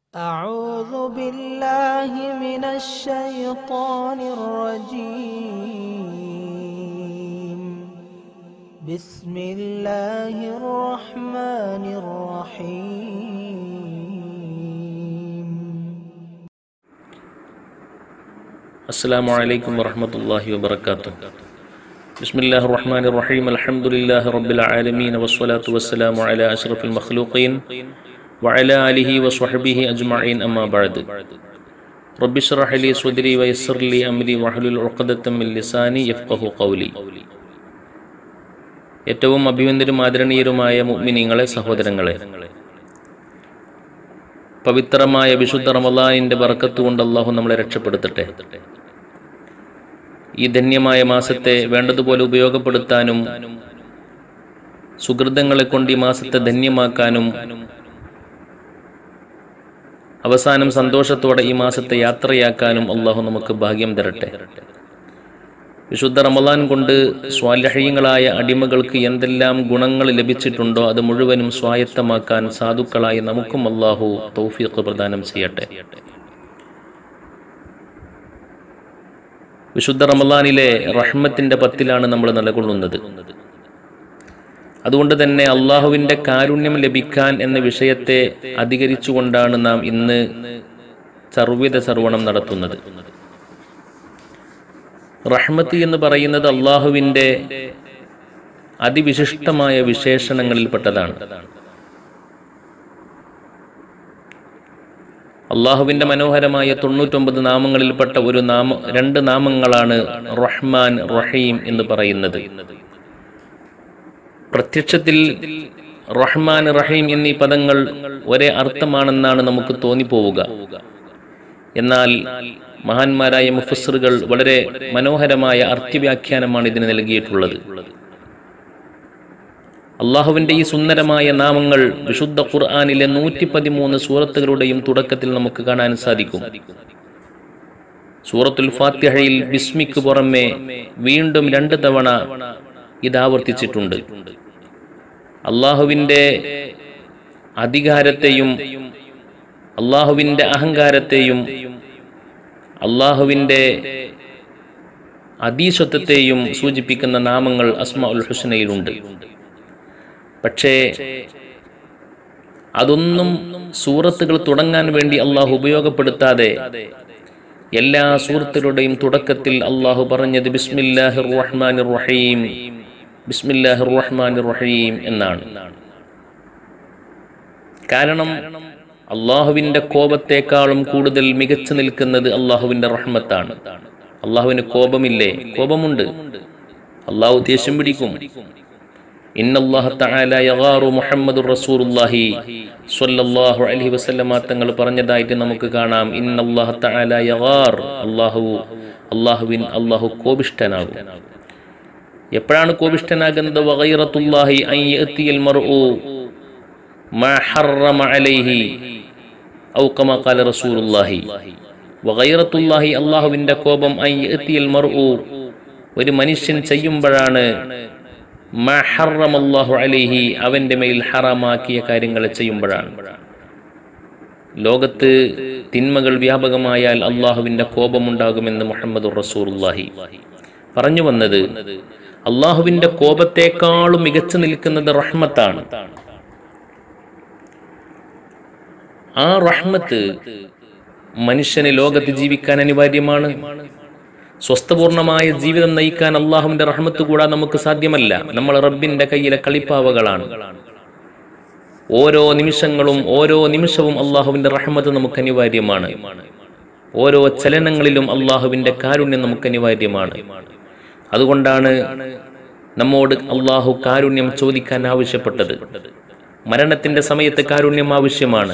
أعوذ بالله من الشيطان الرجيم بسم الله الرحمن الرحيم السلام عليكم ورحمة الله وبركاته بسم الله الرحمن الرحيم الحمد لله رب العالمين والصلاة والسلام على أشرف المخلوقين وعلى آله وصحبه أجمعين أما بعد رب اشرح لي صدري ويسر لي أمري واحلل عقدة من لساني يفقه قولي ഏറ്റവും അഭിവന്ദരും ആദരണീയരുമായ മുഅ്മിനീങ്ങളെ സഹോദരങ്ങളെ പവിത്രമായ വിശുദ്ധ റമദാനിന്റെ ബർക്കത്ത് കൊണ്ട് അള്ളാഹു നമ്മളെ രക്ഷപ്പെടുത്തട്ടെ ഈ ധന്യമായ മാസത്തെ വേണ്ടതുപോലെ ഉപയോഗപ്പെടുത്താനും സുഹൃതങ്ങളെ കൊണ്ട് ഈ മാസത്തെ ധന്യമാക്കാനും അവസാനം സന്തോഷത്തോടെ ഈ മാസത്തെ യാത്രയാക്കാനും അള്ളാഹു നമുക്ക് ഭാഗ്യം തരട്ടെ വിശുദ്ധ റമദാൻ കൊണ്ട് സ്വാലഹ്യങ്ങളായ അടിമകൾക്ക് എന്തെല്ലാം ഗുണങ്ങൾ ലഭിച്ചിട്ടുണ്ടോ അത് മുഴുവനും സ്വായത്തമാക്കാൻ സാധുക്കളായി നമുക്കും അള്ളാഹു തൗഫീഖ് പ്രദാനം ചെയ്യട്ടെ വിശുദ്ധ റമദാനിലെ റഹ്മത്തിന്റെ പത്തിലാണ് നമ്മൾ നിലകൊള്ളുന്നത് അതുകൊണ്ട് തന്നെ അള്ളാഹുവിന്റെ കാരുണ്യം ലഭിക്കാൻ എന്ന വിഷയത്തെ അധികരിച്ചുകൊണ്ടാണ് നാം ഇന്ന് സർവിത സർവണം നടത്തുന്നത് റഹ്മത്ത് എന്ന് പറയുന്നത് അള്ളാഹുവിന്റെ അതിവിശിഷ്ടമായ വിശേഷണങ്ങളിൽപ്പെട്ടതാണ് അള്ളാഹുവിന്റെ മനോഹരമായ തൊണ്ണൂറ്റൊമ്പത് നാമങ്ങളിൽപ്പെട്ട ഒരു നാമ രണ്ട് നാമങ്ങളാണ് റഹ്മാൻ റഹീം എന്ന് പറയുന്നത് പ്രത്യക്ഷത്തിൽ റഹ്മാൻ റഹീം എന്നീ പദങ്ങൾ ഒരേ അർത്ഥമാണെന്നാണ് നമുക്ക് തോന്നിപ്പോവുക എന്നാൽ മഹാന്മാരായ മുഫസറുകൾ വളരെ മനോഹരമായ അർത്ഥവ്യാഖ്യാനമാണ് ഇതിന് നൽകിയിട്ടുള്ളത് അള്ളാഹുവിന്റെ ഈ സുന്ദരമായ നാമങ്ങൾ വിശുദ്ധ ഖുർആാനിലെ നൂറ്റി പതിമൂന്ന് സൂറത്തുകളുടെയും തുടക്കത്തിൽ നമുക്ക് കാണാൻ സാധിക്കും സൂറത്തുൽ ഫാത്തിഹയിൽ ബിസ്മിക്ക് പുറമെ വീണ്ടും രണ്ട് തവണ ഇത് ആവർത്തിച്ചിട്ടുണ്ട് അള്ളാഹുവിന്റെ അധികാരത്തെയും അള്ളാഹുവിന്റെ അഹങ്കാരത്തെയും അള്ളാഹുവിന്റെ അതീശത്വത്തെയും സൂചിപ്പിക്കുന്ന നാമങ്ങൾ അസ്മ ഉൽ ഹുസനയിലുണ്ട് പക്ഷേ അതൊന്നും സൂറത്തുകൾ തുടങ്ങാൻ വേണ്ടി അള്ളാഹു ഉപയോഗപ്പെടുത്താതെ എല്ലാ സൂറത്തുകളുടെയും തുടക്കത്തിൽ അള്ളാഹു പറഞ്ഞത് ബിസ്മില്ലാഹിർ റഹ്മാനിർ റഹീം ബിസ്മില്ലാഹിർ റഹ്മാനിർ റഹീം എന്നാണ് കാരണം അള്ളാഹുവിന്റെ കോപത്തെക്കാളും കൂടുതൽ മികച്ചു നിൽക്കുന്നത് അള്ളാഹുവിന്റെ റഹ്മത്താണ് അള്ളാഹുവിന് കോപമില്ലേ കോപമുണ്ട് അള്ളാഹു ദേഷ്യം പിടിക്കും തങ്ങൾ പറഞ്ഞതായിട്ട് നമുക്ക് കാണാം അള്ളാഹു അള്ളാഹുവിൻ അള്ളാഹു കോപിഷ്ടനാകും എപ്പോഴാണ് കോപിഷ്ടനാകുന്നത് വഗൈറത്തുല്ലാഹി അൻ യഅതിയൽ മർഉ മാ ഹറമ അലൈഹി ഔ കമാ ഖാല റസൂലുള്ളാഹി വഗൈറത്തുല്ലാഹി അല്ലാഹുവിന്റെ കോപം അൻ യഅതിയൽ മർഉ ഒരു മനുഷ്യൻ ചെയ്യുമ്പോഴാണ് മാ ഹറമ അല്ലാഹു അലൈഹി അവന്റെ മേൽ ഹറാമാക്കിയ കാര്യങ്ങൾ ചെയ്യുമ്പോഴാണ് ലോകത്ത് തിന്മകൾ വ്യാപകമായാൽ അള്ളാഹുവിന്റെ കോപമുണ്ടാകുമെന്ന് മുഹമ്മദ് റസൂലുള്ളാഹി പറഞ്ഞു വന്നത് അള്ളാഹുവിന്റെ കോപത്തെക്കാളും മികച്ചു നിൽക്കുന്നത് റഹ്മത്താണ് ആ റഹ്മത്ത് മനുഷ്യന് ലോകത്ത് ജീവിക്കാൻ അനിവാര്യമാണ് സ്വസ്ഥപൂർണമായ ജീവിതം നയിക്കാൻ അള്ളാഹുവിന്റെ റഹ്മത്ത് കൂടാതെ നമുക്ക് സാധ്യമല്ല നമ്മൾ റബ്ബിന്റെ കയ്യിലെ കളിപ്പാവകളാണ് ഓരോ നിമിഷങ്ങളും ഓരോ നിമിഷവും അള്ളാഹുവിന്റെ റഹ്മത്ത് നമുക്ക് അനിവാര്യമാണ് ഓരോ ചലനങ്ങളിലും അള്ളാഹുവിന്റെ കാരുണ്യം നമുക്ക് അനിവാര്യമാണ് അതുകൊണ്ടാണ് നമ്മോട് അള്ളാഹു കാരുണ്യം ചോദിക്കാൻ ആവശ്യപ്പെട്ടത് മരണത്തിന്റെ സമയത്ത് കാരുണ്യം ആവശ്യമാണ്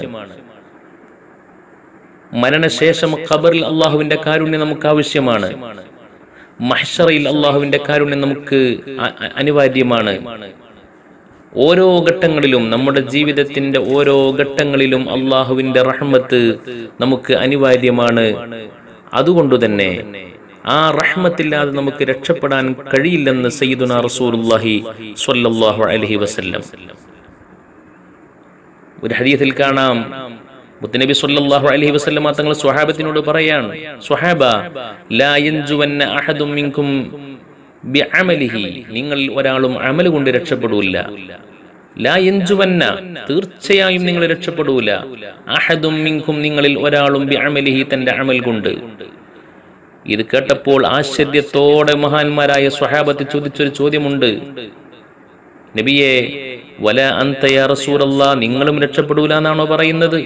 മരണശേഷം ഖബറിൽ അള്ളാഹുവിന്റെ കാരുണ്യം നമുക്ക് ആവശ്യമാണ് മഹ്ഷറയിൽ അള്ളാഹുവിന്റെ കാരുണ്യം നമുക്ക് അനിവാര്യമാണ് ഓരോ ഘട്ടങ്ങളിലും നമ്മുടെ ജീവിതത്തിന്റെ ഓരോ ഘട്ടങ്ങളിലും അള്ളാഹുവിന്റെ റഹ്മത്ത് നമുക്ക് അനിവാര്യമാണ് അതുകൊണ്ട് തന്നെ ആ റഹ്മത്തില്ലാതെ നമുക്ക് രക്ഷപ്പെടാൻ കഴിയില്ലെന്ന് സയ്യിദുന റസൂലുള്ളാഹി സ്വല്ലല്ലാഹു അലൈഹി വസല്ലം ഒരു ഹദീസിൽ കാണാം മുത്തനബി സല്ലല്ലാഹു അലൈഹി വസല്ലമ തങ്ങൾ സ്വഹാബത്തിനോട് പറയാണ് സ്വഹാബ ലാ യൻജുവന്ന അഹദും മിൻകും ബിഅമലിഹി നിങ്ങൾ ഒരാളും അമൽ കൊണ്ട് രക്ഷപ്പെടൂല ലാ യൻജുവന്ന തീർച്ചയായും നിങ്ങൾ രക്ഷപ്പെടൂല അഹദും മിൻകും നിങ്ങളിൽ ഒരാളും ബിഅമലിഹി തന്റെ അമൽ കൊണ്ട് ഇത് കേട്ടപ്പോൾ ആശ്ചര്യത്തോടെ മഹാന്മാരായ സ്വഹാബത്ത് ചോദിച്ചൊരു ചോദ്യമുണ്ട് നബിയെ വല അന്തയ റസൂലല്ല നിങ്ങളും രക്ഷപ്പെടൂല എന്നാണോ പറയുന്നത്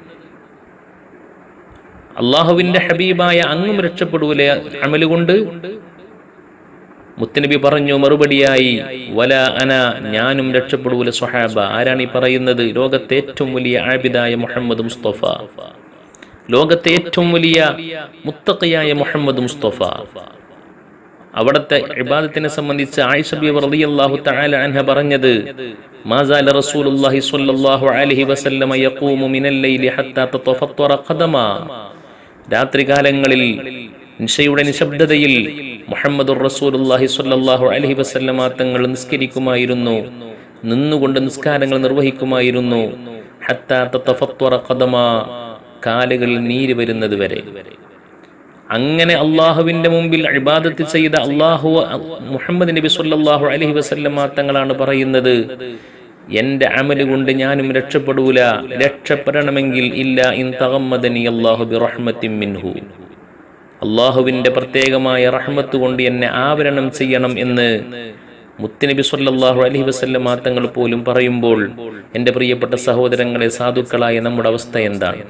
അള്ളാഹുവിന്റെ ഹബീബായ അങ്ങും രക്ഷപ്പെടൂല അമല് കൊണ്ട് മുത്തനബി പറഞ്ഞു മറുപടിയായി വല അന ഞാനും രക്ഷപ്പെടൂല സ്വഹാബ ആരാണ് ഈ പറയുന്നത് ലോകത്തെ ഏറ്റവും വലിയ ആബിദായ മുഹമ്മദ് മുസ്തഫ ലോകത്തെ ഏറ്റവും വലിയ മുത്തഖയായ മുഹമ്മദ് മുസ്തഫ അവിടുത്തെ ഇബാദത്തിനെ സംബന്ധിച്ച് ആയിഷ ബി റളിയല്ലാഹു തആല അൻഹ പറഞ്ഞത് മാസാല റസൂലുള്ളാഹി സ്വല്ലല്ലാഹു അലൈഹി വസല്ലമ യഖൂമു മിനൽ ലൈലി ഹത്താ തതഫത്തറ ഖദമ രാത്രികാലങ്ങളിൽ നിശയുടെ നിശബ്ദതയിൽ മുഹമ്മദുർ റസൂലുള്ളാഹി സ്വല്ലല്ലാഹു അലൈഹി വസല്ലമ തങ്ങൾ നിസ്കരിക്കുമായിരുന്നു നിന്നുകൊണ്ട് നിസ്കാരങ്ങൾ നിർവഹിക്കുമായിരുന്നു ഹത്താ തതഫത്തറ ഖദമ കാലുകളിൽ നീര് വരുന്നത് വരെ അങ്ങനെ അള്ളാഹുവിന്റെ മുമ്പിൽ ഇബാദത്ത് ചെയ്ത അള്ളാഹു മുഹമ്മദ് നബി സല്ലല്ലാഹു അലൈഹി വസല്ലമ തങ്ങളാണ് പറയുന്നത് എന്റെ അമല് കൊണ്ട് ഞാനും രക്ഷപ്പെടൂല രക്ഷപ്പെടണമെങ്കിൽ ഇല്ല ഇൻ തഗമ്മദനി അല്ലാഹു ബിറഹ്മത്തിൻ മിൻഹു അള്ളാഹുവിന്റെ പ്രത്യേകമായ റഹ്മത്ത് കൊണ്ട് എന്നെ ആവരണം ചെയ്യണം എന്ന് മുത്തുനബി സല്ലല്ലാഹു അലൈഹി വസല്ലമ തങ്ങൾ പോലും പറയുമ്പോൾ എൻ്റെ പ്രിയപ്പെട്ട സഹോദരങ്ങളെ സാധുക്കളായ നമ്മുടെ അവസ്ഥ എന്താണ്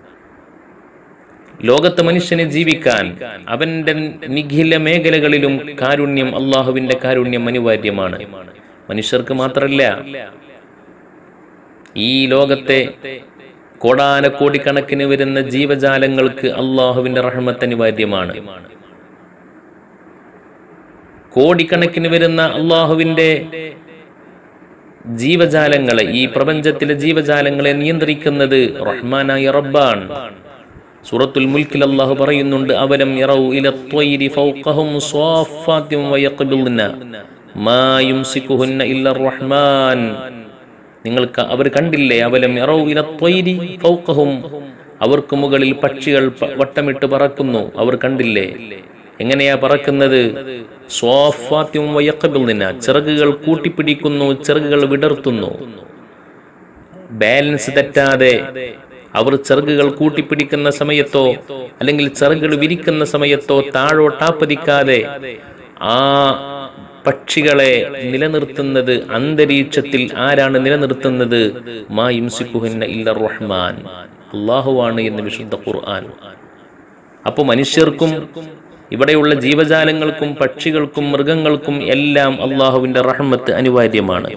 ലോകത്ത് മനുഷ്യനെ ജീവിക്കാൻ അവന്റെ നിഖില മേഖലകളിലും കാരുണ്യം അള്ളാഹുവിന്റെ കാരുണ്യം അനിവാര്യമാണ് മനുഷ്യർക്ക് മാത്രല്ല ഈ ലോകത്തെ കോടാനക്കോടിക്കണക്കിന് വരുന്ന ജീവജാലങ്ങൾക്ക് അള്ളാഹുവിന്റെ റഹ്മത്ത് അനിവാര്യമാണ് കോടിക്കണക്കിന് വരുന്ന അള്ളാഹുവിന്റെ ജീവജാലങ്ങളെ ഈ പ്രപഞ്ചത്തിലെ ജീവജാലങ്ങളെ നിയന്ത്രിക്കുന്നത് റഹ്മാനായ റബ്ബാൻ സൂറത്തുൽ മുൽക്കിൽ അല്ലാഹു പറയുന്നുണ്ട് അവലം യറൗ ഇല ത്വയ്രി ഫൗഖഹും സ്വാഫാത്തിൻ വയഖ്ബിൽന മാ യുംസികുഹുന്ന ഇല്ല റഹ്മാൻ നിങ്ങൾക്ക് അവർ കണ്ടില്ലേ അവലം യറൗ ഇല ത്വയ്രി ഫൗഖഹും അവർക്ക് മുകളിൽ പക്ഷികൾ പ- വട്ടമിട്ട് പറക്കുന്നു അവർ കണ്ടില്ലേ എങ്ങനെയാ പറക്കുന്നത് സ്വാഫാത്തിൻ വയഖ്ബിൽന ചിറകുകൾ കൂട്ടിപ്പിടിക്കുന്നു ചിറകുകൾ വിടർത്തുന്നു ബാലൻസ് തെറ്റാതെ അവർ ചിറകുകൾ കൂട്ടിപ്പിടിക്കുന്ന സമയത്തോ അല്ലെങ്കിൽ ചിറകുകൾ വിരിക്കുന്ന സമയത്തോ താഴോട്ടാപ്പതിക്കാതെ ആ പക്ഷികളെ നിലനിർത്തുന്നത് അന്തരീക്ഷത്തിൽ ആരാണ് നിലനിർത്തുന്നത് മാ യുംസിക്കുഹുന്ന ഇല്ല റഹ്മാൻ അള്ളാഹുവാണ് എന്ന് വിശുദ്ധ ഖുർആൻ അപ്പോൾ മനുഷ്യർക്കും ഇവിടെയുള്ള ജീവജാലങ്ങൾക്കും പക്ഷികൾക്കും മൃഗങ്ങൾക്കും എല്ലാം അള്ളാഹുവിന്റെ റഹ്മത്ത് അനിവാര്യമാണ്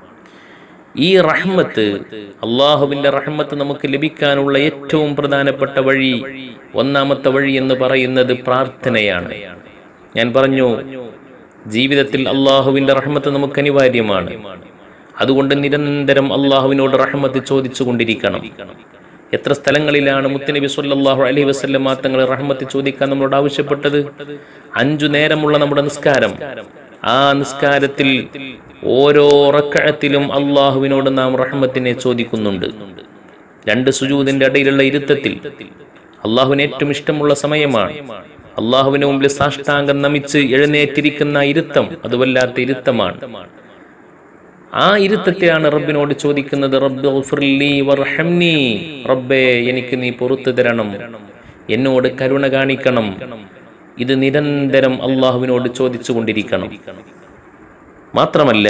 ഈ റഹ്മത്ത് അള്ളാഹുവിന്റെ റഹ്മത്ത് നമുക്ക് ലഭിക്കാനുള്ള ഏറ്റവും പ്രധാനപ്പെട്ട വഴി ഒന്നാമത്തെ വഴി എന്ന് പറയുന്നത് പ്രാർത്ഥനയാണ് ഞാൻ പറഞ്ഞു ജീവിതത്തിൽ അള്ളാഹുവിന്റെ റഹ്മത്ത് നമുക്ക് അനിവാര്യമാണ് അതുകൊണ്ട് നിരന്തരം അള്ളാഹുവിനോട് റഹ്മത്ത് ചോദിച്ചു കൊണ്ടിരിക്കണം എത്ര സ്ഥലങ്ങളിലാണ് മുത്തനബി സല്ലല്ലാഹു അലൈഹി വസല്ലം തങ്ങൾ റഹ്മത്ത് ചോദിക്കാൻ നമ്മളോട് ആവശ്യപ്പെട്ടത് അഞ്ചു നേരമുള്ള നമ്മുടെ നിസ്കാരം ആ നിസ്കാരത്തിൽ ഓരോ റക്കഴത്തിലും അള്ളാഹുവിനോട് നാം റഹ്മത്തിനെ ചോദിക്കുന്നുണ്ട് രണ്ട് സുജൂദിന്റെ ഇടയിലുള്ള ഇരുത്തത്തിൽ അള്ളാഹുവിന് ഏറ്റവും ഇഷ്ടമുള്ള സമയമാണ് അള്ളാഹുവിന് മുമ്പിൽ സാഷ്ടാംഗം നമിച്ച് എഴുന്നേറ്റിരിക്കുന്ന ഇരുത്തം അത് വല്ലാത്ത ഇരുത്തമാണ് ആ ഇരുത്തത്തെയാണ് റബ്ബിനോട് ചോദിക്കുന്നത് റബ്ബ് ഗഫിർലി വർഹംനി റബ്ബേ എനിക്ക് നീ പുറത്തു തരണം എന്നോട് കരുണ കാണിക്കണം ഇത് നിരന്തരം അള്ളാഹുവിനോട് ചോദിച്ചു കൊണ്ടിരിക്കണം മാത്രമല്ല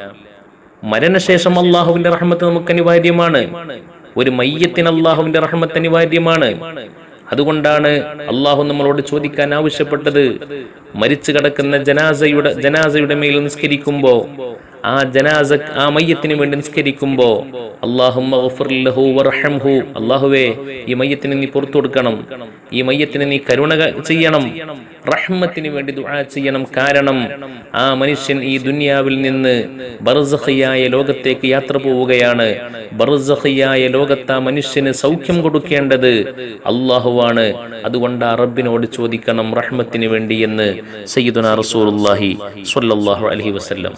മരണശേഷം അള്ളാഹുവിന്റെ റഹ്മത്ത് നമുക്ക് അനിവാര്യമാണ് ഒരു മയ്യത്തിന് അള്ളാഹുവിന്റെ റഹ്മത്ത് അനിവാര്യമാണ് അതുകൊണ്ടാണ് അള്ളാഹു നമ്മളോട് ചോദിക്കാൻ ആവശ്യപ്പെട്ടത് മരിച്ചു കിടക്കുന്ന ജനാസയുടെ ജനാസയുടെ മേൽ നിസ്കരിക്കുമ്പോ ആ ജനാസ ആ മയ്യത്തിന് വേണ്ടി നിസ്കരിക്കുമ്പോ അള്ളാഹു അള്ളാഹുവേ ഈ മയ്യത്തിന് നീ പുറത്തു കൊടുക്കണം ഈ മയ്യത്തിന് നീ കരുണ ക- ചെയ്യണം റഹ്മത്തിന് വേണ്ടി ദുആ ചെയ്യണം കാരണം ആ മനുഷ്യൻ ഈ ദുനിയാവിൽ നിന്ന് ബർസഖിയായ ലോകത്തേക്ക് യാത്ര പോവുകയാണ് ബർസഖിയായ ലോകത്ത് ആ മനുഷ്യന് സൗഖ്യം കൊടുക്കേണ്ടത് അള്ളാഹുവാണ് അതുകൊണ്ട് ആ റബ്ബിനോട് ചോദിക്കണം റഹ്മത്തിന് വേണ്ടി എന്ന് സയ്യിദുന റസൂലുള്ളാഹി സ്വല്ലല്ലാഹു അലൈഹി വസല്ലം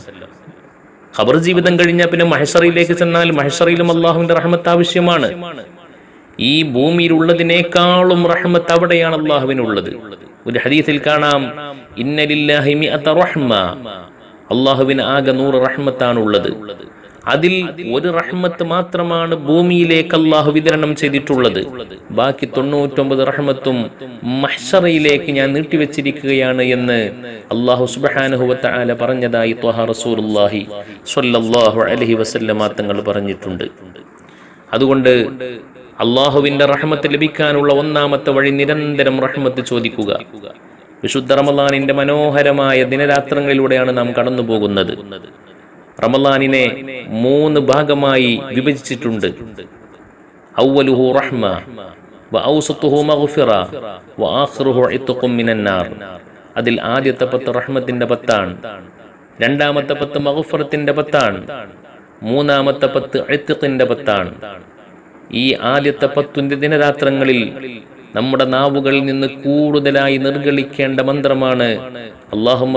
ഖബർ ജീവിതം കഴിഞ്ഞാൽ പിന്നെ മഹഷറയിലേക്ക് ചെന്നാൽ മഹഷറയിലും അള്ളാഹുവിന്റെ റഹ്മത്ത് ആവശ്യമാണ് ഈ ഭൂമിയിലുള്ളതിനേക്കാളും റഹ്മത്ത് അവിടെയാണ് അള്ളാഹുവിനുള്ളത് ഒരു ഹദീസിൽ കാണാം ഇന്നലില്ലാഹി മിഅത റഹ്മ അള്ളാഹുവിന് ആകെ നൂറ് റഹ്മത്താണ് ഉള്ളത് അതിൽ ഒരു റഹ്മത്ത് മാത്രമാണ് ഭൂമിയിലേക്ക് അള്ളാഹു വിതരണം ചെയ്തിട്ടുള്ളത് ബാക്കി തൊണ്ണൂറ്റൊമ്പത് റഹ്മത്തും മഹ്ഷറയിലേക്ക് ഞാൻ നീട്ടിവെച്ചിരിക്കുകയാണ് എന്ന് അള്ളാഹു സുബാനുഹുവത്ത ആല പറഞ്ഞതായി ത്വഹ റസൂലുള്ളാഹി സ്വല്ലല്ലാഹു അലൈഹി വസല്ലമ തങ്ങൾ പറഞ്ഞിട്ടുണ്ട് അതുകൊണ്ട് അള്ളാഹുവിന്റെ റഹ്മത്ത് ലഭിക്കാനുള്ള ഒന്നാമത്തെ വഴി നിരന്തരം റഹ്മത്ത് ചോദിക്കുക വിശുദ്ധ റമലാനിന്റെ മനോഹരമായ ദിനരാത്രങ്ങളിലൂടെയാണ് നാം കടന്നു പോകുന്നത് റമലാനിനെ മൂന്ന് ഭാഗമായി വിഭജിച്ചിട്ടുണ്ട് ഔവലുഹു റഹ്മ വഔസത്തുഹു മഗ്ഫിറ വആഖിറുഹു ഇത്ഖും മിനന്നാർ അതിൽ ആദ്യത്തെ പത്ത് റഹ്മത്തിന്റെ പത്താണ് രണ്ടാമത്തെ പത്ത് മഗ്ഫിറത്തിന്റെ പത്താണ് മൂന്നാമത്തെ പത്ത് ഇത്ഖിന്റെ പത്താണ് ഈ ആദ്യത്തെ പത്തിന്റെ ദിനരാത്രങ്ങളിൽ നമ്മുടെ നാവുകളിൽ നിന്ന് കൂടുതലായി നിർഗളിക്കേണ്ട മന്ത്രമാണ് അള്ളാഹും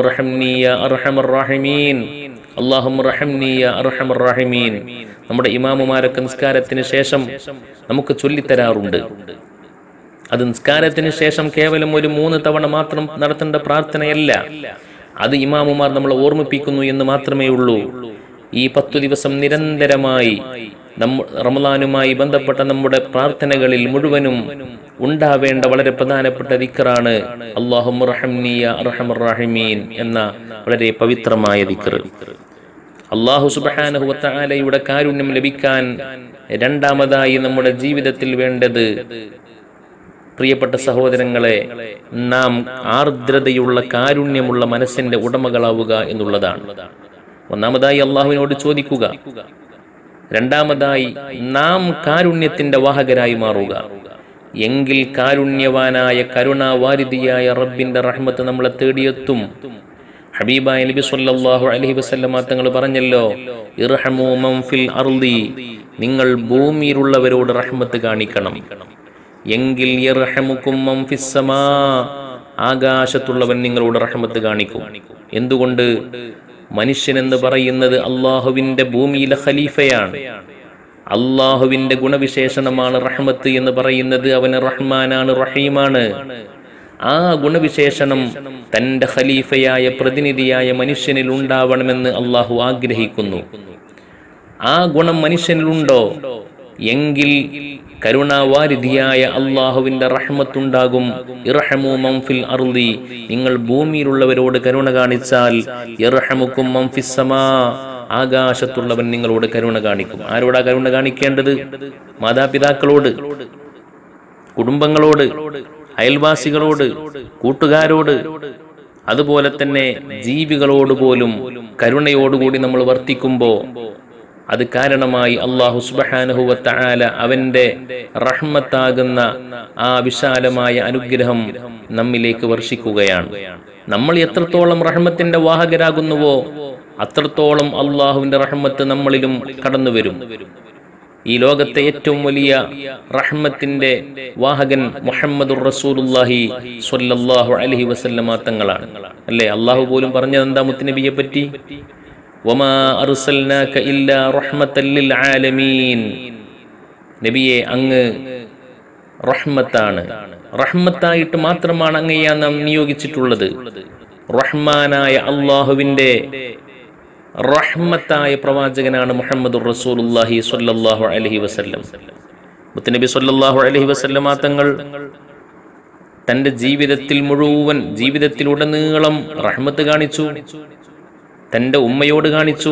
അള്ളാഹും നമ്മുടെ ഇമാമുമാരൊക്കെ നിസ്കാരത്തിന് ശേഷം നമുക്ക് ചൊല്ലിത്തരാറുണ്ട് അത് നിസ്കാരത്തിന് ശേഷം കേവലം ഒരു മൂന്ന് തവണ മാത്രം നടത്തേണ്ട പ്രാർത്ഥനയല്ല അത് ഇമാമുമാർ നമ്മളെ ഓർമ്മിപ്പിക്കുന്നു എന്ന് മാത്രമേ ഉള്ളൂ ഈ പത്തു ദിവസം നിരന്തരമായി നമ്മ റമലാനുമായി ബന്ധപ്പെട്ട നമ്മുടെ പ്രാർത്ഥനകളിൽ മുഴുവനും ഉണ്ടാവേണ്ട വളരെ പ്രധാനപ്പെട്ട ദിക്കറാണ് അള്ളാഹുറഹമീൻ എന്ന വളരെ പവിത്രമായ ദിക്കർ അള്ളാഹു സുബാനഹുവത്താലയുടെ കാരുണ്യം ലഭിക്കാൻ രണ്ടാമതായി നമ്മുടെ ജീവിതത്തിൽ വേണ്ടത് പ്രിയപ്പെട്ട സഹോദരങ്ങളെ നാം ആർദ്രതയുള്ള കാരുണ്യമുള്ള മനസ്സിന്റെ ഉടമകളാവുക എന്നുള്ളതാണ് ഒന്നാമതായി അള്ളാഹുവിനോട് ചോദിക്കുക രണ്ടാമതായി നാം കാരുണ്യത്തിന്റെ വാഹകരായി മാറുക എങ്കിൽ കാരുണ്യവാനായ കരുണാവാരിധിയായ റബ്ബിന്റെ റഹ്മത്ത് നമ്മളെ തേടിയെത്തും ഹബീബായ നബി സല്ലല്ലാഹു അലൈഹി വസല്ലമ തങ്ങൾ പറഞ്ഞല്ലോ ഇർഹമു മൻ ഫിൽ അർളി നിങ്ങൾ ഭൂമിയിലുള്ളവരോട് റഹ്മത്ത് കാണിക്കണം എങ്കിൽ യർഹമുക്കും മൻ ഫിസ് സമാ ആകാശത്തുള്ളവൻ നിങ്ങളോട് റഹ്മത്ത് കാണിക്കും എന്തുകൊണ്ട് മനുഷ്യൻ എന്ന് പറയുന്നത് അള്ളാഹുവിന്റെ ഭൂമിയിലെ ഖലീഫയാണ് അള്ളാഹുവിന്റെ ഗുണവിശേഷണമാണ് റഹ്മത്ത് എന്ന് പറയുന്നത് അവന് റഹ്മാനാണ് റഹീമാണ് ആ ഗുണവിശേഷണം തന്റെ ഖലീഫയായ പ്രതിനിധിയായ മനുഷ്യനിൽ ഉണ്ടാവണമെന്ന് അള്ളാഹു ആഗ്രഹിക്കുന്നു ആ ഗുണം മനുഷ്യനിലുണ്ടോ എങ്കിൽ കരുണാവാരിധിയായ അള്ളാഹുവിന്റെ റഹ്മത്തുണ്ടാകും ഇറഹമു മംഫിൽ അറുതി നിങ്ങൾ ഭൂമിയിലുള്ളവരോട് കരുണ കാണിച്ചാൽ ഇറഹമുക്കും മംഫിസമാ ആകാശത്തുള്ളവൻ നിങ്ങളോട് കരുണ കാണിക്കും ആരോടാ കരുണ കാണിക്കേണ്ടത് മാതാപിതാക്കളോട് കുടുംബങ്ങളോട് അയൽവാസികളോട് കൂട്ടുകാരോട് അതുപോലെ തന്നെ ജീവികളോട് പോലും കരുണയോടുകൂടി നമ്മൾ വർത്തിക്കുമ്പോ അത് കാരണമായി അള്ളാഹു സുബഹാനഹുവത്ത ആല അവന്റെ റഹ്മത്താകുന്ന ആ വിശാലമായ അനുഗ്രഹം നമ്മിലേക്ക് വർഷിക്കുകയാണ് നമ്മൾ എത്രത്തോളം റഹ്മത്തിന്റെ വാഹകരാകുന്നുവോ അത്രത്തോളം അള്ളാഹുവിന്റെ റഹ്മത്ത് നമ്മളിലും കടന്നു വരും ഈ ലോകത്തെ ഏറ്റവും വലിയ റഹ്മത്തിന്റെ വാഹകൻ മുഹമ്മദുർ റസൂലുള്ളാഹി സ്വല്ലല്ലാഹു അലൈഹി വസല്ലമ തങ്ങളാണ് അല്ലേ അള്ളാഹു പോലും പറഞ്ഞത് എന്താ മുത്തുനബിയെ പറ്റി വമാ അർസൽനാക ഇല്ലാ റഹ്മത്തൽ ലിൽ ആലമീൻ നബിയെ അങ്ങ് റഹ്മത്താണ് റഹ്മത്തായിട്ട് മാത്രമാണ് അങ്ങയെ നാം നിയോഗിച്ചിട്ടുള്ളത് റഹ്മാനായ അള്ളാഹുവിന്റെ റഹ്മത്തായ പ്രവാചകനാണ് മുഹമ്മദ് റസൂലുള്ളാഹി സ്വല്ലല്ലാഹു അലൈഹി വസല്ലം മുത്തനബി സ്വല്ലല്ലാഹു അലൈഹി വസല്ലമ തങ്ങൾ തന്റെ ജീവിതത്തിൽ മുഴുവൻ ജീവിതത്തിലുടനീളം റഹ്മത്ത് കാണിച്ചു തന്റെ ഉമ്മയോട് കാണിച്ചു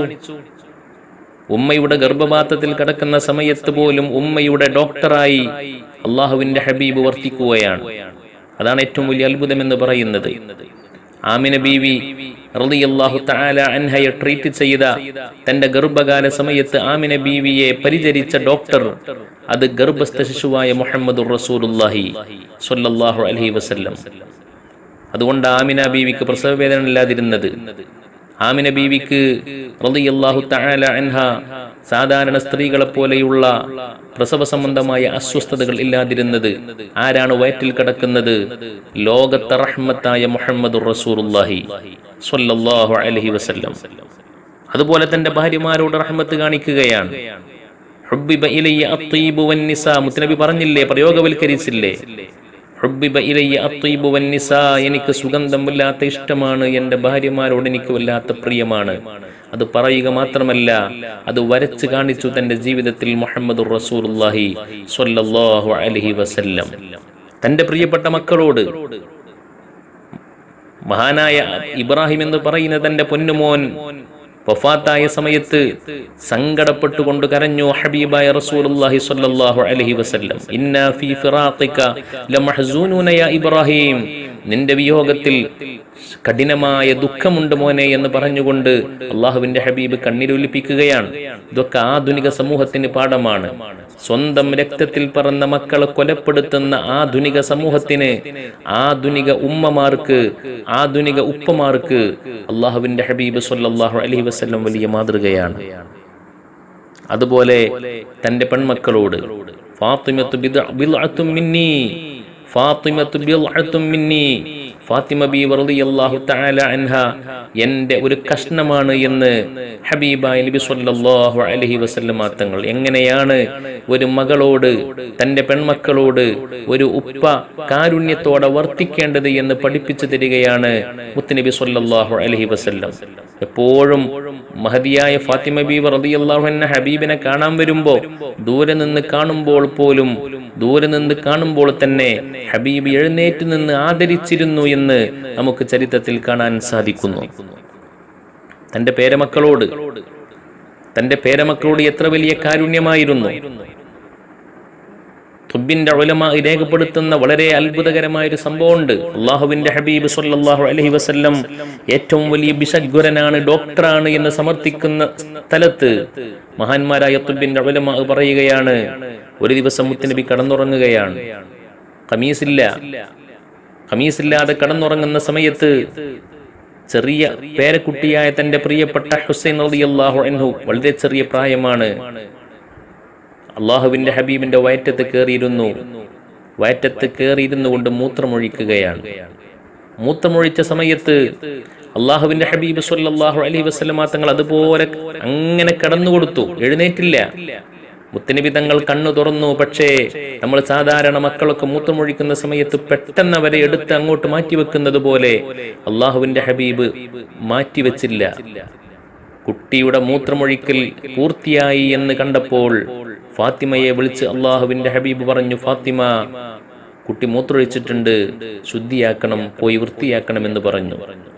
ഉമ്മയുടെ ഗർഭപാത്രത്തിൽ കിടക്കുന്ന സമയത്ത് പോലും ഉമ്മയുടെ ഡോക്ടറായി അള്ളാഹുവിന്റെ ഹബീബ് വർത്തിക്കുകയാണ് അതാണ് ഏറ്റവും വലിയ അത്ഭുതം എന്ന് പറയുന്നത് ആമിന ബീവി റളിയല്ലാഹു തആല അൻഹയെ ട്രീറ്റ് ചെയ്ത തന്റെ ഗർഭകാല സമയത്ത് ആമിന ബീവിയെ പരിചരിച്ച ഡോക്ടർ അത് ഗർഭസ്ഥ ശിശുവായ മുഹമ്മദ് റസൂലുള്ളാഹി സ്വല്ലല്ലാഹു അലൈഹി വസല്ലം അതുകൊണ്ട് ആമിന ബീവിക്ക് പ്രസവ വേദന ഇല്ലാതിരുന്നത് ആമിന ബീവിക്ക് റളിയല്ലാഹു തആല അൻഹ സാധാരണ സ്ത്രീകളെ പോലെയുള്ള പ്രസവ സംബന്ധമായ അസ്വസ്ഥതകൾ ഇല്ലാതിരുന്നത് ആരാണ് വയറ്റിൽ കിടക്കുന്നത് ലോകത്തെ റഹ്മത്തായ മുഹമ്മദ് റസൂലുള്ളാഹി സ്വല്ലല്ലാഹു അലൈഹി വസല്ലം അതുപോലെ തന്റെ ഭാര്യമാരോട് റഹ്മത്ത് കാണിക്കുകയാണ് ഹുബ്ബിബ ഇലയ്യ അത്തീബു വന്നിസാ മുത്തനബി പറഞ്ഞില്ലേ പ്രയോഗവൽക്കരിച്ചില്ലേ ഹുബ്ബിബ ഇലയ്യ അത്തീബു വന്നിസാ എനിക്ക് സുഗന്ധമില്ലാത്ത ഇഷ്ടമാണ് എൻ്റെ ഭാര്യമാരോട് എനിക്ക് വല്ലാത്ത പ്രിയമാണ് അത് പറയുക മാത്രമല്ല അത് വരച്ച് കാണിച്ചു തന്റെ ജീവിതത്തിൽ മുഹമ്മദ് റസൂലുള്ളാഹി സ്വല്ലല്ലാഹു അലൈഹി വസല്ലം തന്റെ പ്രിയപ്പെട്ട മക്കളോട് മഹാനായ ഇബ്രാഹിം എന്ന് പറയുന്ന തന്റെ പൊന്നുമോൻ വഫാത്തായ സമയത്ത് സങ്കടപ്പെട്ടുകൊണ്ട് കരഞ്ഞു ഹബീബായ റസൂലുള്ളാഹി സ്വല്ലല്ലാഹു അലൈഹി വസല്ലം ഇന്നാ ഫീ ഫിറാഖിക ലമഹ്സൂനൂന യാ ഇബ്രാഹിം നിന്റെ വിയോഗത്തിൽ കഠിനമായ ദുഃഖമുണ്ട് മോനെ എന്ന് പറഞ്ഞുകൊണ്ട് അള്ളാഹുവിന്റെ ഹബീബ് കണ്ണീരൊലിപ്പിക്കുകയാണ് ഇതൊക്കെ ആധുനിക സമൂഹത്തിന് പാഠമാണ് സ്വന്തം രക്തത്തിൽ പറന്ന മക്കളെ കൊലപ്പെടുത്തുന്ന ആധുനിക സമൂഹത്തിന് ആധുനിക ഉമ്മമാർക്ക് ആധുനിക ഉപ്പമാർക്ക് അള്ളാഹുവിന്റെ ഹബീബ് സല്ലല്ലാഹു അലൈഹി വസല്ലം വലിയ മാതൃകയാണ് അതുപോലെ തന്റെ പെൺമക്കളോട് ഫാത്തിമത്തു ബിദ്അ- ബിദ്അത്തും മിന്നി ഫാത്തിമത്തു ബിദ്അത്തും മിന്നി ഫാത്തിമ ബി റളിയല്ലാഹു തആല അൻഹ എന്റെ ഒരു കഷ്ണമാണ് എന്ന് ഹബീബായ നബി സല്ലല്ലാഹു അലൈഹി വസല്ലമ തങ്ങൾ എങ്ങനെയാണ് ഒരു മകളോട് തന്റെ പെൺമക്കളോട് ഒരു ഉപ്പ കാരുണ്യത്തോടെ വർത്തിക്കേണ്ടത് എന്ന് പഠിപ്പിച്ചു തരികയാണ് മുത്തുനബി സല്ലല്ലാഹു അലൈഹി വസല്ലം എപ്പോഴും മഹതിയായ ഫാത്തിമ ബി റളിയല്ലാഹു അൻഹ ഹബീബിനെ കാണാൻ വരുമ്പോ ദൂരെ നിന്ന് കാണുമ്പോൾ പോലും ദൂരെ നിന്ന് കാണുമ്പോൾ തന്നെ ഹബീബ് എഴുന്നേറ്റ് നിന്ന് ആദരിച്ചിരുന്നു എന്ന് നമുക്ക് ചരിത്രത്തിൽ കാണാൻ സാധിക്കുന്നു തന്റെ പേരമക്കളോട് തന്റെ പേരമക്കളോട് എത്ര വലിയ കാരുണ്യമായിരുന്നു തുബിന്റെ ഉലമ രേഖപ്പെടുത്തുന്ന വളരെ അത്ഭുതകരമായ ഒരു സംഭവമുണ്ട് അള്ളാഹുവിന്റെ ഹബീബ് സല്ലല്ലാഹു അലൈഹി വസല്ലം ഏറ്റവും വലിയ ബിഷഗ്വരനാണ് ഡോക്ടറാണ് എന്ന് സമർത്ഥിക്കുന്ന സ്ഥലത്ത് മഹാന്മാരായ തുബിന്റെ ഉലമ പറയുകയാണ് ഒരു ദിവസം മുത്തുനബി കടന്നുറങ്ങുകയാണ് ഖമീസില്ല ഖമീസില്ലാതെ കടന്നുറങ്ങുന്ന സമയത്ത് ചെറിയ പേരക്കുട്ടിയായ തന്റെ പ്രിയപ്പെട്ട ഹുസൈൻ റളിയല്ലാഹു അൻഹു വളരെ ചെറിയ പ്രായമാണ് അള്ളാഹുവിന്റെ ഹബീബിന്റെ വയറ്റത്ത് കയറിയിരുന്നു വയറ്റത്ത് കയറിയിരുന്നു കൊണ്ട് മൂത്രമൊഴിക്കുകയാണ് മൂത്രമൊഴിച്ച സമയത്ത് അള്ളാഹുവിന്റെ ഹബീബ് സല്ലല്ലാഹു അലൈഹി വസല്ലമ തങ്ങൾ അതുപോലെ അങ്ങനെ കടന്നു കൊടുത്തു എഴുന്നേറ്റില്ല മുത്തനബി തങ്ങൾ കണ്ണു തുറന്നു പക്ഷേ നമ്മൾ സാധാരണ മക്കളൊക്കെ മൂത്രമൊഴിക്കുന്ന സമയത്ത് പെട്ടെന്ന് അവരെ എടുത്ത് അങ്ങോട്ട് മാറ്റിവെക്കുന്നത് പോലെ അള്ളാഹുവിന്റെ ഹബീബ് മാറ്റിവെച്ചില്ല കുട്ടിയുടെ മൂത്രമൊഴിക്കൽ പൂർത്തിയായി എന്ന് കണ്ടപ്പോൾ ഫാത്തിമയെ വിളിച്ച് അള്ളാഹുവിന്റെ ഹബീബ് പറഞ്ഞു ഫാത്തിമ കുട്ടി മൂത്രമൊഴിച്ചിട്ടുണ്ട് ശുദ്ധിയാക്കണം പോയി വൃത്തിയാക്കണം എന്ന് പറഞ്ഞു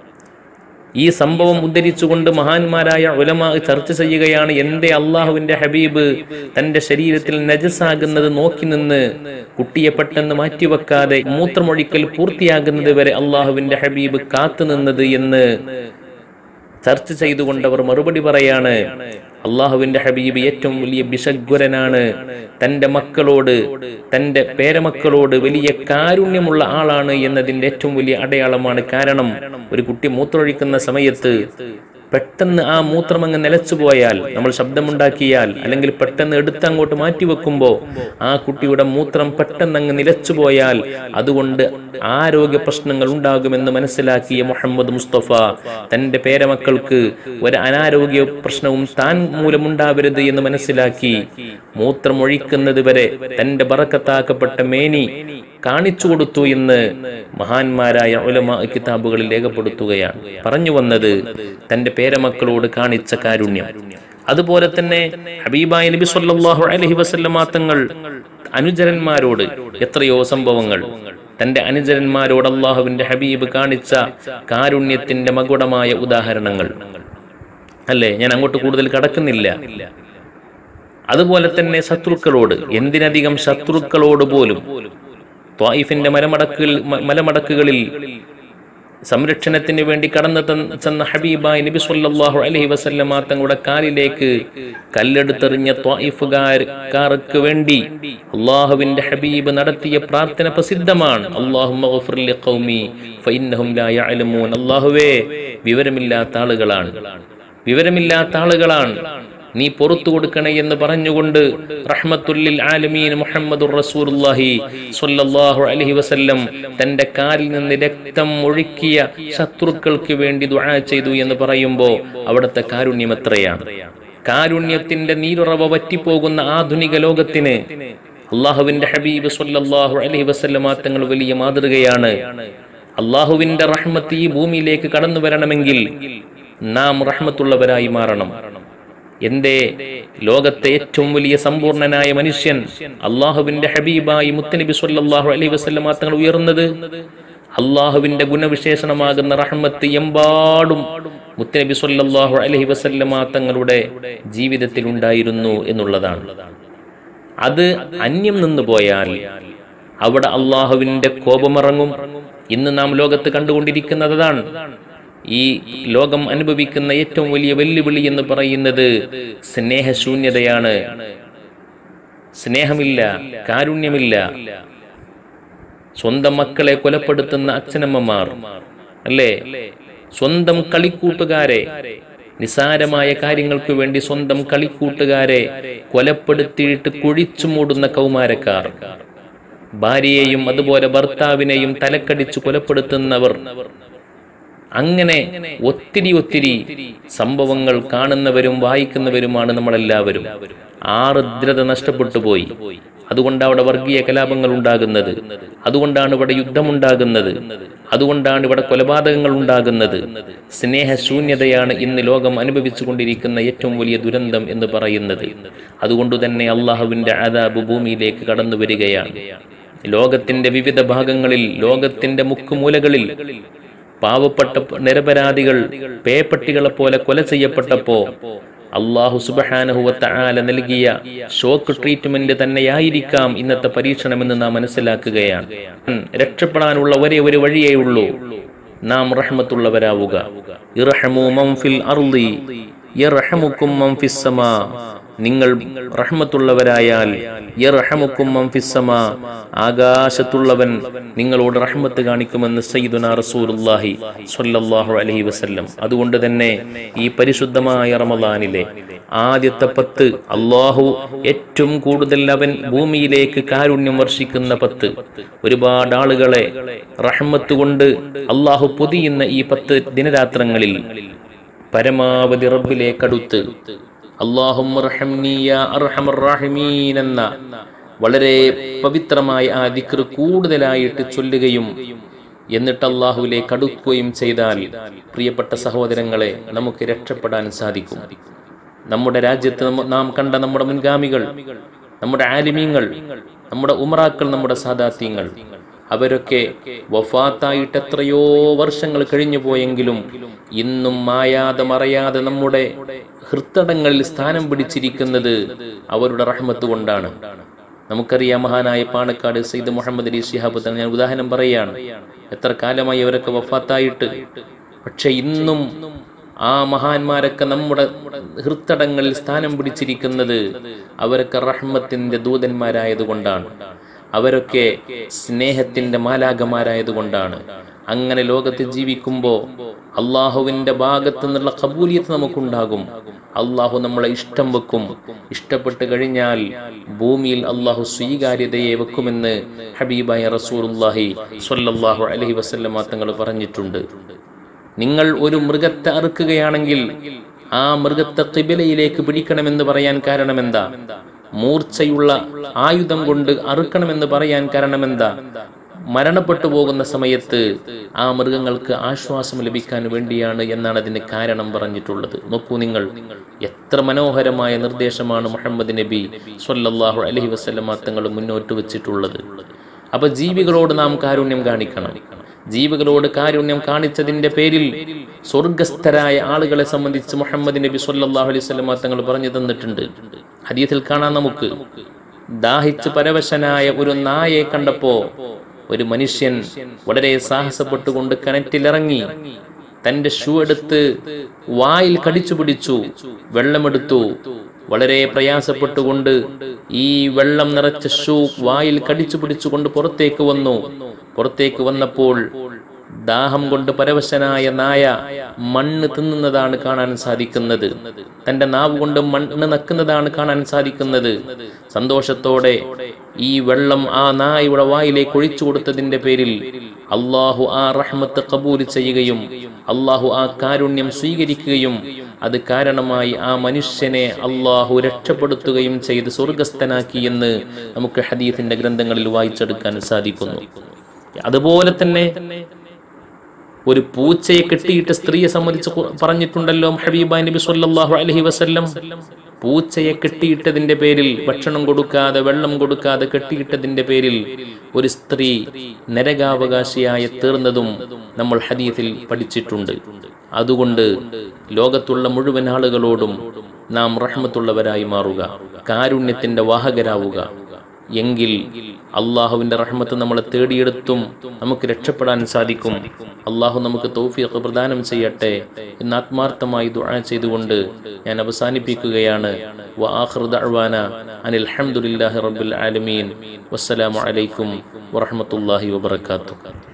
ഈ സംഭവം ഉദ്ധരിച്ചുകൊണ്ട് മഹാന്മാരായ ഉലമ ചർച്ച ചെയ്യുകയാണ് എന്റെ അള്ളാഹുവിന്റെ ഹബീബ് തന്റെ ശരീരത്തിൽ നജസാകുന്നത് നോക്കി നിന്ന് കുട്ടിയെ പെട്ടെന്ന് മാറ്റിവെക്കാതെ മൂത്രമൊഴിക്കൽ പൂർത്തിയാകുന്നത് വരെ അള്ളാഹുവിന്റെ ഹബീബ് കാത്തുനിന്നത് എന്ന് ചർച്ച ചെയ്തുകൊണ്ട് അവർ മറുപടി പറയാണ് അള്ളാഹുവിന്റെ ഹബീബ് ഏറ്റവും വലിയ ബിഷഗ്വരനാണ് തന്റെ മക്കളോട് തന്റെ പേരമക്കളോട് വലിയ കാരുണ്യമുള്ള ആളാണ് എന്നതിന്റെ ഏറ്റവും വലിയ അടയാളമാണ് കാരണം ഒരു കുട്ടി മൂത്രമൊഴിക്കുന്ന സമയത്ത് പെട്ടെന്ന് ആ മൂത്രം അങ്ങ് നിലച്ചു പോയാൽ നമ്മൾ ശബ്ദമുണ്ടാക്കിയാൽ അല്ലെങ്കിൽ പെട്ടെന്ന് എടുത്ത് അങ്ങോട്ട് മാറ്റി വെക്കുമ്പോൾ ആ കുട്ടിയുടെ മൂത്രം പെട്ടെന്ന് അങ്ങ് നിലച്ചു പോയാൽ അതുകൊണ്ട് ആരോഗ്യ പ്രശ്നങ്ങൾ ഉണ്ടാകുമെന്ന് മനസ്സിലാക്കിയ മുഹമ്മദ് മുസ്തഫ തന്റെ പേരമക്കൾക്ക് ഒരു അനാരോഗ്യ പ്രശ്നവും താൻ മൂലമുണ്ടാവരുത് എന്ന് മനസ്സിലാക്കി മൂത്രം ഒഴിക്കുന്നത് വരെ തന്റെ ബറക്കത്താക്കപ്പെട്ട മേനി കാണിച്ചു കൊടുത്തു എന്ന് മഹാന്മാരായ ഉലമ കിതാബുകളിൽ രേഖപ്പെടുത്തുകയാണ് പറഞ്ഞു വന്നത് തന്റെ പേരമക്കളോട് കാണിച്ച കാരുണ്യം അതുപോലെ തന്നെ ഹബീബായ നബി സല്ലല്ലാഹു അലൈഹി വസല്ലമ തങ്ങൾ അനുചരന്മാരോട് എത്രയോ സംഭവങ്ങൾ തന്റെ അനുചരന്മാരോട് അള്ളാഹുവിന്റെ ഹബീബ് കാണിച്ച കാരുണ്യത്തിന്റെ മകുടമായ ഉദാഹരണങ്ങൾ അല്ലേ ഞാൻ അങ്ങോട്ട് കൂടുതൽ കടക്കുന്നില്ല അതുപോലെ തന്നെ ശത്രുക്കളോട് എന്തിനധികം ശത്രുക്കളോട് പോലും ത്വായിഫിന്റെ മലമടക്കുകൾ മ- മലമടക്കുകളിൽ സംരക്ഷണത്തിന് വേണ്ടി കടന്നു തന്ന- ചെന്ന ഹബീബായ് നബി സല്ലല്ലാഹു അലൈഹി വസല്ലമ തങ്ങളുടെ കാലിലേക്ക് കല്ലെടുത്തെറിഞ്ഞ ത്വായിഫുകാർക്ക് വേണ്ടി അള്ളാഹുവിന്റെ ഹബീബ് നടത്തിയ പ്രാർത്ഥന പ്രസിദ്ധമാണ് അല്ലാഹുമ്മ ഗഫിർ ലി ഖൗമി ഫഇന്നഹും ലാ യഅലമൂൻ അല്ലാഹുവേ വിവരമില്ലാത്ത ആളുകളാണ് വിവരമില്ലാത്ത ആളുകളാണ് നീ പുറത്തു കൊടുക്കണേ എന്ന് പറഞ്ഞുകൊണ്ട് റഹ്മത്തുല്ലിൽ ആലമീൻ മുഹമ്മദുർ റസൂലുള്ളാഹി സ്വല്ലല്ലാഹു അലൈഹി വസല്ലം തന്റെ കാലിൽ നിന്ന് രക്തം ഒഴുക്കിയ ശത്രുക്കൾക്ക് വേണ്ടി ദുആ ചെയ്തു എന്ന് പറയുമ്പോൾ അവിടുത്തെ കാരുണ്യം എത്രയാണ് കാരുണ്യത്തിന്റെ നീരുറവ വറ്റിപ്പോകുന്ന ആധുനിക ലോകത്തിന് അള്ളാഹുവിന്റെ ഹബീബ് സല്ലല്ലാഹു അലൈഹി വസല്ലമ തങ്ങൾ വലിയ മാതൃകയാണ് അള്ളാഹുവിന്റെ റഹ്മത്ത് ഈ ഭൂമിയിലേക്ക് കടന്നു വരണമെങ്കിൽ നാം റഹ്മത്തുള്ളവരായി മാറണം എന്തേ ലോകത്തെ ഏറ്റവും വലിയ സമ്പൂർണനായ മനുഷ്യൻ അള്ളാഹുവിന്റെ ഹബീബായി മുത്തനബി സല്ലല്ലാഹു അലൈഹി വസല്ലമ തങ്ങൾ ഉയർന്നത് അള്ളാഹുവിന്റെ ഗുണവിശേഷണമാകുന്ന റഹ്മത്ത് എമ്പാടും മുത്തനബി സല്ലല്ലാഹു അലൈഹി വസല്ലമ തങ്ങളുടെ ജീവിതത്തിൽ ഉണ്ടായിരുന്നു എന്നുള്ളതാണ് അത് അന്യം നിന്നു പോയാൽ അവിടെ അള്ളാഹുവിന്റെ കോപമിറങ്ങും ഇന്ന് നാം ലോകത്ത് കണ്ടുകൊണ്ടിരിക്കുന്നത് അതാണ് ഈ ലോകം അനുഭവിക്കുന്ന ഏറ്റവും വലിയ വെല്ലുവിളി എന്ന് പറയുന്നത് സ്നേഹശൂന്യതയാണ് സ്നേഹമില്ല കാരുണ്യമില്ല സ്വന്തം മക്കളെ കൊലപ്പെടുത്തുന്ന അച്ഛനമ്മമാർ അല്ലേ സ്വന്തം കളിക്കൂട്ടുകാരെ നിസാരമായ കാര്യങ്ങൾക്ക് വേണ്ടി സ്വന്തം കളിക്കൂട്ടുകാരെ കൊലപ്പെടുത്തിയിട്ട് കുഴിച്ചു മൂടുന്ന കൗമാരക്കാർ ഭാര്യയെയും അതുപോലെ ഭർത്താവിനെയും തലക്കടിച്ച് കൊലപ്പെടുത്തുന്നവർ അങ്ങനെ ഒത്തിരി ഒത്തിരി സംഭവങ്ങൾ കാണുന്നവരും വായിക്കുന്നവരുമാണ് നമ്മളെല്ലാവരും ആർദ്രത നഷ്ടപ്പെട്ടു പോയി അതുകൊണ്ട് അവിടെ വർഗീയ കലാപങ്ങൾ ഉണ്ടാകുന്നത് അതുകൊണ്ടാണ് ഇവിടെ യുദ്ധമുണ്ടാകുന്നത് അതുകൊണ്ടാണ് ഇവിടെ കൊലപാതകങ്ങൾ ഉണ്ടാകുന്നത് സ്നേഹശൂന്യതയാണ് ഇന്ന് ലോകം അനുഭവിച്ചു കൊണ്ടിരിക്കുന്ന ഏറ്റവും വലിയ ദുരന്തം എന്ന് പറയുന്നത് അതുകൊണ്ട് തന്നെ അള്ളാഹുവിന്റെ അതാബ് ഭൂമിയിലേക്ക് കടന്നു വരികയാണ് ലോകത്തിന്റെ വിവിധ ഭാഗങ്ങളിൽ ലോകത്തിന്റെ മുക്കുമൂലകളിൽ പാവപ്പെട്ട നിരപരാധികൾ പേപ്പട്ടികളെ പോലെ കൊല ചെയ്യപ്പെട്ടപ്പോ അള്ളാഹു സുബഹാനഹുവത്ത ആല നൽകിയ ഷോക്ക് ട്രീറ്റ്മെന്റ് തന്നെയായിരിക്കാം ഇന്നത്തെ പരീക്ഷണമെന്ന് നാം മനസ്സിലാക്കുകയാണ് ഉം, രക്ഷപ്പെടാനുള്ള ഒരേ ഒരു വഴിയേ ഉള്ളൂ നാം റഹ്മത്തുള്ളവരാവുക ഇർഹമു മൻ ഫിൽ അർളി യർഹമുക്കും മൻ ഫിസ് സമാ നിങ്ങൾ റഹ്മത്തുള്ളവരായാൽ യർഹമുക്കും മൻ ഫിസ് സമാ ആകാശത്തുള്ളവൻ നിങ്ങളോട് റഹ്മത്ത് കാണിക്കുമെന്ന് സയ്യിദുനാ റസൂലുള്ളാഹി സ്വല്ലല്ലാഹു അലൈഹി വസല്ലം അതുകൊണ്ട് തന്നെ ഈ പരിശുദ്ധമായ റമദാനിലെ ആദ്യത്തെ പത്ത് അള്ളാഹു ഏറ്റവും കൂടുതൽ അവൻ ഭൂമിയിലേക്ക് കാരുണ്യം വർഷിക്കുന്ന പത്ത് ഒരുപാട് ആളുകളെ റഹ്മത്ത് കൊണ്ട് അള്ളാഹു പൊതിയുന്ന ഈ പത്ത് ദിനരാത്രങ്ങളിൽ പരമാവധി റബ്ബിലേക്കടുത്ത് അള്ളാഹുറഹമീൻ എന്ന വളരെ പവിത്രമായ ആ ദിക്ർ കൂടുതലായിട്ട് ചൊല്ലുകയും എന്നിട്ട് അള്ളാഹുവിലേക്ക് അടുക്കുകയും ചെയ്താൽ പ്രിയപ്പെട്ട സഹോദരങ്ങളെ നമുക്ക് രക്ഷപ്പെടാൻ സാധിക്കും നമ്മുടെ രാജ്യത്ത് നമ്മ- നാം കണ്ട നമ്മുടെ മുൻഗാമികൾ നമ്മുടെ ആലിമീങ്ങൾ നമ്മുടെ ഉമറാക്കൾ നമ്മുടെ സാദാത്യങ്ങൾ അവരൊക്കെ വഫാത്തായിട്ട് എത്രയോ വർഷങ്ങൾ കഴിഞ്ഞു പോയെങ്കിലും ഇന്നും മായാതെ മറയാതെ നമ്മുടെ ഹൃത്തടങ്ങളിൽ സ്ഥാനം പിടിച്ചിരിക്കുന്നത് അവരുടെ റഹ്മത്ത് കൊണ്ടാണ് നമുക്കറിയാം മഹാനായ പാണക്കാട് സയ്യിദ് മുഹമ്മദ് അലി ശിഹാബ് തന്നെ ഞാൻ ഉദാഹരണം പറയുകയാണ് എത്ര കാലമായി അവരൊക്കെ വഫാത്തായിട്ട് പക്ഷെ ഇന്നും ആ മഹാന്മാരൊക്കെ നമ്മുടെ ഹൃത്തടങ്ങളിൽ സ്ഥാനം പിടിച്ചിരിക്കുന്നത് അവരൊക്കെ റഹ്മത്തിന്റെ ദൂതന്മാരായതുകൊണ്ടാണ് അവരൊക്കെ സ്നേഹത്തിന്റെ മാലാകമാരായതുകൊണ്ടാണ് അങ്ങനെ ലോകത്ത് ജീവിക്കുമ്പോ അള്ളാഹുവിന്റെ ഭാഗത്ത് നിന്നുള്ള കബൂലിയത്ത് നമുക്കുണ്ടാകും അള്ളാഹു നമ്മളെ ഇഷ്ടം വെക്കും ഇഷ്ടപ്പെട്ട് കഴിഞ്ഞാൽ ഭൂമിയിൽ അള്ളാഹു സ്വീകാര്യതയെ വെക്കുമെന്ന് ഹബീബായ റസൂലുള്ളാഹി സ്വല്ലല്ലാഹു അലൈഹി വസല്ലമ തങ്ങൾ പറഞ്ഞിട്ടുണ്ട് നിങ്ങൾ ഒരു മൃഗത്തെ അറുക്കുകയാണെങ്കിൽ ആ മൃഗത്തെ കിബിലയിലേക്ക് പിടിക്കണമെന്ന് പറയാൻ കാരണമെന്താ മൂർച്ചയുള്ള ആയുധം കൊണ്ട് അറുക്കണമെന്ന് പറയാൻ കാരണമെന്താ മരണപ്പെട്ടു പോകുന്ന സമയത്ത് ആ മൃഗങ്ങൾക്ക് ആശ്വാസം ലഭിക്കാൻ വേണ്ടിയാണ് എന്നാണ് അതിന് കാരണം പറഞ്ഞിട്ടുള്ളത് നോക്കൂ നിങ്ങൾ എത്ര മനോഹരമായ നിർദ്ദേശമാണ് മുഹമ്മദ് നബി സ്വല്ലല്ലാഹു അലൈഹി വസല്ലമ തങ്ങൾ മുന്നോട്ട് വെച്ചിട്ടുള്ളത് അപ്പൊ ജീവികളോട് നാം കാരുണ്യം കാണിക്കണം ജീവികളോട് കാരുണ്യം കാണിച്ചതിന്റെ പേരിൽ സ്വർഗസ്ഥരായ ആളുകളെ സംബന്ധിച്ച് മുഹമ്മദ് നബി സല്ലല്ലാഹു അലൈഹി വസല്ലമ തങ്ങൾ പറഞ്ഞു തന്നിട്ടുണ്ട് ഹദീസിൽ കാണാൻ നമുക്ക് ദാഹിച്ച് പരവശനായ ഒരു നായയെ കണ്ടപ്പോ ഒരു മനുഷ്യൻ വളരെ സാഹസപ്പെട്ടുകൊണ്ട് കിണറ്റിലിറങ്ങി തന്റെ ഷൂ എടുത്ത് വായിൽ കടിച്ചു പിടിച്ചു വെള്ളമെടുത്തു വളരെ പ്രയാസപ്പെട്ടുകൊണ്ട് ഈ വെള്ളം നിറച്ച ഷൂ വായിൽ കടിച്ചു പിടിച്ചുകൊണ്ട് പുറത്തേക്ക് വന്നു പുറത്തേക്ക് വന്നപ്പോൾ ദാഹം കൊണ്ട് പരവശനായ നായ മണ്ണ് തിന്നുന്നതാണ് കാണാൻ സാധിക്കുന്നത് തന്റെ നാവ് കൊണ്ട് മണ്ണ് നക്കുന്നതാണ് കാണാൻ സാധിക്കുന്നത് സന്തോഷത്തോടെ ഈ വെള്ളം ആ നായയുടെ വായിലേക്ക് ഒഴിച്ചു കൊടുത്തതിന്റെ പേരിൽ അള്ളാഹു ആ റഹ്മത്ത് കബൂൽ ചെയ്യുകയും അള്ളാഹു ആ കാരുണ്യം സ്വീകരിക്കുകയും അത് കാരണമായി ആ മനുഷ്യനെ അള്ളാഹു രക്ഷപ്പെടുത്തുകയും ചെയ്ത് സ്വർഗസ്ഥനാക്കി എന്ന് നമുക്ക് ഹദീഫിന്റെ ഗ്രന്ഥങ്ങളിൽ വായിച്ചെടുക്കാൻ സാധിക്കുന്നു അതുപോലെ തന്നെ ഒരു പൂച്ചയെ കെട്ടിയിട്ട് സ്ത്രീയെ സംബന്ധിച്ച് കു- പറഞ്ഞിട്ടുണ്ടല്ലോ ഹബീബ നബി സല്ലല്ലാഹു അലൈഹി വസല്ലം പൂച്ചയെ കെട്ടിയിട്ടതിന്റെ പേരിൽ ഭക്ഷണം കൊടുക്കാതെ വെള്ളം കൊടുക്കാതെ കെട്ടിയിട്ടതിന്റെ പേരിൽ ഒരു സ്ത്രീ നരകാവകാശിയായി തീർന്നതും നമ്മൾ ഹദീസിൽ പഠിച്ചിട്ടുണ്ട് അതുകൊണ്ട് ലോകത്തുള്ള മുഴുവൻ ആളുകളോടും നാം റഹ്മത്തുള്ളവരായി മാറുക കാരുണ്യത്തിന്റെ വാഹകരാവുക എങ്കിൽ അള്ളാഹുവിന്റെ റഹ്മത്ത് നമ്മളെ തേടിയെടുത്തും നമുക്ക് രക്ഷപ്പെടാൻ സാധിക്കും അള്ളാഹു നമുക്ക് തൗഫീഖ് പ്രദാനം ചെയ്യട്ടെ എന്ന് ആത്മാർത്ഥമായി ദുആ ചെയ്തുകൊണ്ട് ഞാൻ അവസാനിപ്പിക്കുകയാണ് വആഖിറു ദഅ്വാന അനിൽ ഹംദുലില്ലാഹി റബ്ബിൽ ആലമീൻ വസ്സലാമു അലൈക്കും വറഹ്മത്തുള്ളാഹി വബറകാതുഹു